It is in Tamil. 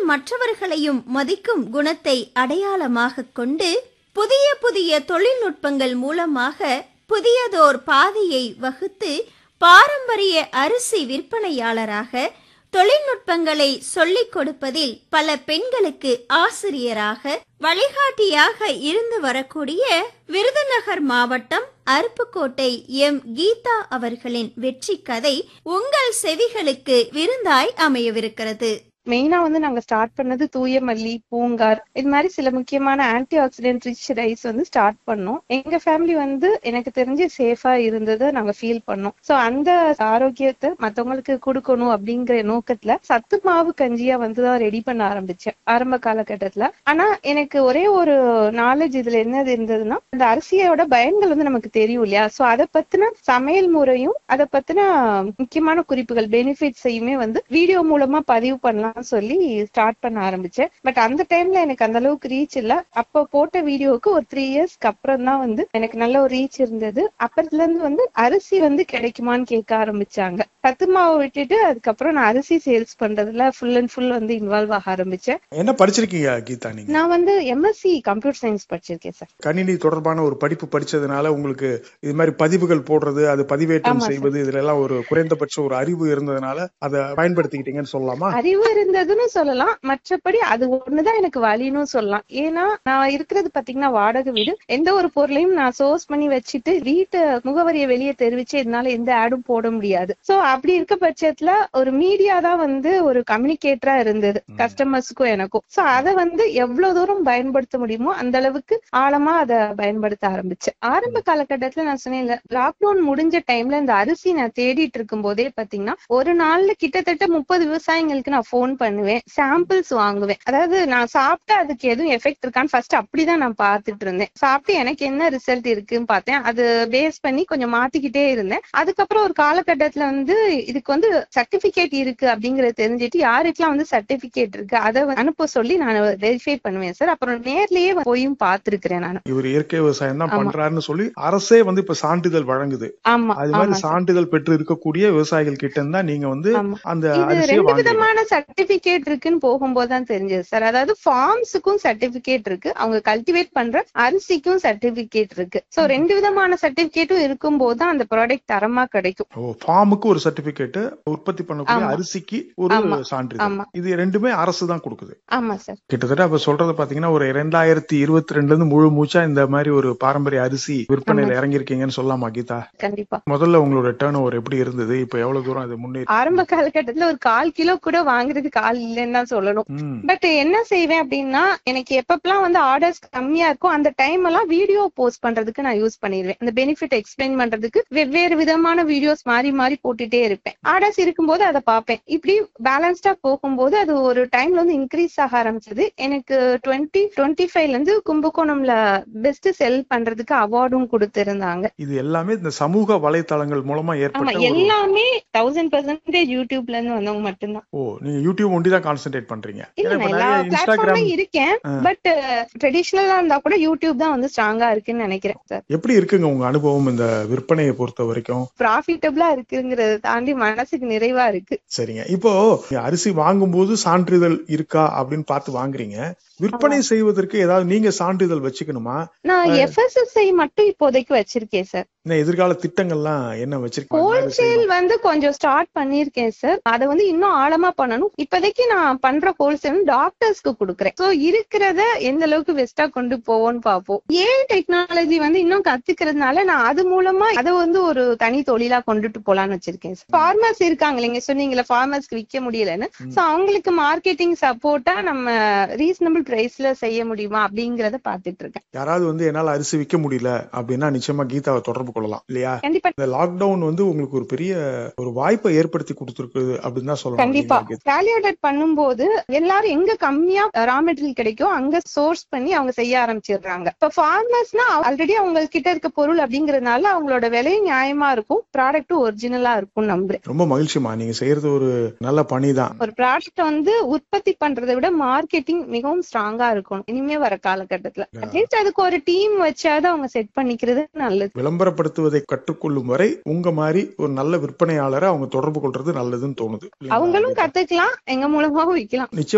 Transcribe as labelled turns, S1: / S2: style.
S1: மற்றவர்களையும் மதிக்கும் குணத்தை அடையாளமாகக் கொண்டு புதிய புதிய தொழில்நுட்பங்கள் மூலமாக புதியதோர் பாதையை வகுத்து பாரம்பரிய அரிசி விற்பனையாளராக தொழில்நுட்பங்களை சொல்லிக் கொடுப்பதில் பல பெண்களுக்கு ஆசிரியராக வழிகாட்டியாக இருந்து வரக்கூடிய விருதுநகர் மாவட்டம் அருப்புக்கோட்டை எம் கீதா அவர்களின் வெற்றி கதை உங்கள் செவிகளுக்கு விருந்தாய் அமையவிருக்கிறது
S2: மெயினா வந்து நாங்க ஸ்டார்ட் பண்ணது தூய மல்லி பூங்கார் இது மாதிரி சில முக்கியமான ஆன்டி ஆக்சிடென்ட் ரிச் ரைஸ் வந்து ஸ்டார்ட் பண்ணோம் எங்க ஃபேமிலி வந்து எனக்கு தெரிஞ்சு சேஃபா இருந்ததை நாங்க ஃபீல் பண்ணோம் சோ அந்த ஆரோக்கியத்தை மத்தவங்களுக்கு கொடுக்கணும் அப்படிங்கிற நோக்கத்துல சத்து மாவு கஞ்சியா வந்து தான் ரெடி பண்ண ஆரம்பிச்சேன் ஆரம்ப காலகட்டத்துல ஆனா எனக்கு ஒரே ஒரு நாலேஜ் இதுல என்னது இருந்ததுன்னா அந்த அரிசியோட பயன்கள் வந்து நமக்கு தெரியும் இல்லையா சோ அதை பத்தின சமையல் முறையும் அதை பத்தின முக்கியமான குறிப்புகள் பெனிஃபிட்ஸையுமே வந்து வீடியோ மூலமா பதிவு பண்ணலாம் சொல்லி ஸ்டார்ட் பண்ண ஆரம்பிச்சேன் பட் அந்த டைம்ல எனக்கு அந்த அளவுக்கு ரீச் இல்ல அப்ப போட்ட வீடியோவுக்கு ஒரு த்ரீ இயர்ஸ்க்கு அப்புறம் தான் வந்து எனக்கு நல்ல ஒரு ரீச் இருந்தது அப்புறத்துல இருந்து வந்து அரிசி வந்து கிடைக்குமான்னு கேட்க ஆரம்பிச்சாங்க சத்து மாவு விட்டுட்டு அதுக்கப்புறம் நான் அரிசி சேல்ஸ் பண்றதுல ஃபுல் அண்ட் ஃபுல் வந்து இன்வால்வ் ஆக ஆரம்பிச்சேன்
S3: என்ன படிச்சிருக்கீங்க கீதா நீங்க
S2: நான் வந்து எம்எஸ்சி கம்ப்யூட்டர் சயின்ஸ் படிச்சிருக்கேன் சார்
S3: கணினி தொடர்பான ஒரு படிப்பு படிச்சதுனால உங்களுக்கு இது மாதிரி பதிவுகள் போடுறது அது பதிவேற்றம்
S2: ஆமா சார்.
S3: செய்வது இதுல எல்லாம் ஒரு குறைந்தபட்ச ஒரு அறிவு இருந்ததுனால அதை பயன்படுத்திக்கிட்டீங்கன்னு சொல்லலாமா
S2: அறிவு இருந்ததுன்னு சொல்லலாம் மற்றபடி அது ஒண்ணுதான் எனக்கு வழின்னு சொல்லலாம் ஏன்னா நான் இருக்கிறது பாத்தீங்கன்னா வாடகை வீடு எந்த ஒரு பொருளையும் நான் சோர்ஸ் பண்ணி வச்சுட்டு வீட்டு முகவரியை வெளியே தெரிவிச்சு என்னால எந்த ஆடும் போட முடியாது சோ அப்படி இருக்க பட்சத்துல ஒரு மீடியா தான் வந்து ஒரு கம்யூனிகேட்டரா இருந்தது
S3: ம்.
S2: கஸ்டமர்ஸ்க்கும் எனக்கும் சோ அதை வந்து எவ்வளவு தூரம் பயன்படுத்த முடியுமோ அந்த அளவுக்கு ஆழமா அதை பயன்படுத்த ஆரம்பிச்சேன் ஆரம்ப காலகட்டத்துல நான் சொன்னேன்ல லாக்டவுன் முடிஞ்ச டைம்ல இந்த அரிசி நான் தேடிட்டு இருக்கும் போதே பாத்தீங்கன்னா ஒரு நாள்ல கிட்டத்தட்ட முப்பது விவசாயிங்களுக்கு நான் ஃபோன் பண்ணுவேன் சாம்பிள்ஸ் வாங்குவேன் அதாவது நான் சாப்பிட்டா அதுக்கு எதுவும் எஃபெக்ட் இருக்கான்னு ஃபர்ஸ்ட் அப்படிதான் நான் பார்த்துட்டு இருந்தேன் சாப்பிட்டு எனக்கு என்ன ரிசல்ட் இருக்குன்னு பார்த்தேன் அது பேஸ் பண்ணி கொஞ்சம் மாத்திக்கிட்டே இருந்தேன் அதுக்கப்புறம் ஒரு காலகட்டத்துல வந்து இதுக்கு வந்து சர்டிபிகேட் இருக்கு அப்படிங்கறத தெரிஞ்சுட்டு யாருக்கெல்லாம் வந்து சர்டிபிகேட் இருக்கு அதை அனுப்ப சொல்லி நான் வெரிஃபை பண்ணுவேன் சார் அப்புறம் நேர்லயே போயும் பார்த்திருக்கிறேன் நான்
S3: இவர் இயற்கை விவசாயம் தான்
S2: ஆமா.
S3: பண்றாருன்னு சொல்லி அரசே வந்து இப்ப சான்றிதழ் வழங்குது
S2: ஆமா
S3: அது மாதிரி
S2: ஆமா சார்.
S3: சான்றிதழ் பெற்று இருக்கக்கூடிய விவசாயிகள் கிட்ட இருந்தா நீங்க வந்து
S2: ஆமா.
S3: அந்த
S2: இது
S3: அரிசியை
S2: ரெண்டு
S3: வாங்குறீங்க
S2: விதமான சர்டிபிகேட் இருக்குன்னு போகும்போது தான் தெரிஞ்சது சார் அதாவது ஃபார்ம்ஸுக்கும் சர்டிபிகேட் இருக்கு அவங்க கல்டிவேட் பண்ற அரிசிக்கும் சர்டிபிகேட் இருக்கு சோ ரெண்டு விதமான சர்டிபிகேட்டும் இருக்கும் போது தான் அந்த ப்ராடக்ட் தரமா கிடைக்கும்
S3: ஓ ஃபார்முக்கு ஒரு சர்டிபிகேட் உற்பத்தி பண்ணக்கூடிய
S2: ஆமா.
S3: அரிசிக்கு ஒரு
S2: ஆமா.
S3: சான்றிதழ்
S2: ஆமா
S3: இது ரெண்டுமே அரசு தான் கொடுக்குது
S2: ஆமா சார்
S3: கிட்டத்தட்ட அப்ப சொல்றது பாத்தீங்கன்னா ஒரு இரண்டாயிரத்தி இருபத்தி ரெண்டுல இருந்து முழு மூச்சா இந்த மாதிரி ஒரு பாரம்பரிய அரிசி விற்பனையில
S2: ஆமா.
S3: இறங்கியிருக்கீங்கன்னு சொல்லலாமா கீதா
S2: கண்டிப்பா
S3: முதல்ல உங்களோட டேர்ன் ஓவர் எப்படி இருந்தது இப்ப எவ்வளவு தூரம் அது முன்னேறி
S2: ஆரம்ப காலகட்டத்துல ஒரு கால் கிலோ கூட வாங்குறதுக்கு ஆள் இல்லைன்னு தான் சொல்லணும்
S3: ம்.
S2: பட் என்ன செய்வேன் அப்படின்னா எனக்கு எப்பப்பெல்லாம் வந்து ஆர்டர்ஸ் கம்மியா இருக்கும் அந்த டைம் எல்லாம் வீடியோ போஸ்ட் பண்றதுக்கு நான் யூஸ் பண்ணிடுவேன் அந்த பெனிஃபிட் எக்ஸ்பிளைன் பண்றதுக்கு வெவ்வேறு விதமான வீடியோஸ் மாறி மாறி போட்டுட்டே இருப்பேன் ஆர்டர்ஸ் இருக்கும்போது அதை பார்ப்பேன் இப்படி பேலன்ஸ்டா போகும்போது அது ஒரு டைம்ல வந்து இன்க்ரீஸ் ஆக ஆரம்பிச்சது எனக்கு டுவெண்ட்டி டுவெண்ட்டி ஃபைவ்ல இருந்து கும்பகோணம்ல பெஸ்ட் செல் பண்றதுக்கு அவார்டும் கொடுத்திருந்தாங்க
S3: இது எல்லாமே இந்த சமூக வலைத்தளங்கள் மூலமா
S2: ஆமா
S3: ஏற்பட்ட ஒரு
S2: எல்லாமே தௌசண்ட் பர்சன்டேஜ் யூடியூப்ல இருந்து வந்தவங்க மட்டும்தான்
S3: ஓ நீங்க யூடியூப் ஒண்டி தான் கான்சென்ட்ரேட் பண்றீங்க
S2: இல்ல
S3: ஏன்னா இப்ப
S2: நான் எல்லா
S3: நிறைய இன்ஸ்டாகிராம்
S2: பிளாட்ஃபார்ம்லயும் இருக்கேன்
S3: ஆ.
S2: பட் ட்ரெடிஷ்னலா இருந்தா கூட யூடியூப் தான் வந்து ஸ்ட்ராங்கா இருக்குன்னு நினைக்கிறேன் சார்
S3: எப்படி இருக்குங்க உங்க அனுபவம் இந்த விற்பனையை பொறுத்த வரைக்கும்
S2: ப்ராஃபிட்டபிளா இருக்குங்கிறத தாண்டி மனசுக்கு நிறைவா இருக்கு
S3: சரிங்க இப்போ நீங்க அரிசி வாங்கும்போது சான்றிதழ் இருக்கா அப்படின்னு பார்த்து வாங்குறீங்க விற்பனை செய்வதற்கு ஏதாவது நீங்க சான்றிதழ் வச்சுக்கணுமா
S2: நான் எஃப்எஸ்எஸ்ஐ மட்டும் இப்போதைக்கு வச்சிருக்கேன் சார்
S3: இன்னும் எதிர்கால திட்டங்கள்லாம் என்ன வச்சிருக்கீங்க
S2: ஹோல்சேல் வந்து கொஞ்சம் ஸ்டார்ட் பண்ணிருக்கேன் சார் அதை வந்து இன்னும் ஆழமா பண்ணணும் இப்போதைக்கு நான் பண்ற ஹோல்சேல் டாக்டர்ஸ்க்கு கொடுக்குறேன் சோ இருக்கிறத எந்த அளவுக்கு பெஸ்டா கொண்டு போவோம்னு பார்ப்போம் ஏன் டெக்னாலஜி வந்து இன்னும் கத்துக்கிறதுனால நான் அது மூலமா அதை வந்து ஒரு தனி தொழிலா கொண்டுட்டு போலான்னு வச்சிருக்கேன் ஃபார்மர்ஸ் இருக்காங்க இல்லைங்க சொன்னீங்கல்ல ஃபார்மர்ஸ்க்கு விற்க முடியலன்னு சோ அவங்களுக்கு மார்க்கெட்டிங் சப்போர்ட்டா நம்ம ரீசனபிள் பிரைஸ்ல செய்ய முடியுமா அப்படிங்கறத பாத்துட்டு இருக்கேன்
S3: யாராவது வந்து என்னால அரிசி விற்க முடியல அப்படின்னா நிச்சயமா கீதாவை தொடர்பு கொள்ளலாம் இல்லையா
S2: கண்டிப்பா
S3: இந்த லாக்டவுன் வந்து உங்களுக்கு ஒரு பெரிய ஒரு வாய்ப்பை ஏற்படுத்தி கொடுத்துருக்குது அப்படின்னு தான் சொல்லணும்
S2: கண்டிப்பா
S3: இல்லைங்களா கீதா?
S2: வேல்யூ ஆடட் பண்ணும்போது எல்லாரும் எங்க கம்மியா ரா மெட்டீரியல் கிடைக்கும் அங்க சோர்ஸ் பண்ணி அவங்க செய்ய ஆரம்பிச்சிடுறாங்க இப்ப ஃபார்மர்ஸ்னா ஆல்ரெடி அவங்க கிட்ட இருக்க பொருள் அப்படிங்கறதுனால அவங்களோட விலையும் நியாயமா இருக்கும் ப்ராடக்ட்டும் ஒரிஜினலா இருக்கும் நம்புறேன்
S3: ரொம்ப மகிழ்ச்சிமா நீங்க செய்யறது ஒரு நல்ல பணி தான்
S2: ஒரு ப்ராடக்ட் வந்து உற்பத்தி பண்றதை விட மார்க்கெட்டிங் மிகவும் ஸ்ட்ராங்கா இருக்கணும் இனிமே வர காலகட்டத்துல அட்லீஸ்ட் அதுக்கு ஒரு டீம் வச்சாவது அவங்க செட் பண்ணிக்கிறது நல்லது
S3: விளம்பரப்படுத்துவதை கற்றுக்கொள்ளும் வரை உங்க மாதிரி ஒரு நல்ல விற்பனையாளரை அவங்க தொடர்பு கொள்றது நல்லதுன்னு தோணுது இல்லைங்களா
S2: அவங்களும்
S3: கீதா?
S2: கத்துக்கலாம் எங்க மூலமாவும் விக்கலாம்
S3: நிச்சயம்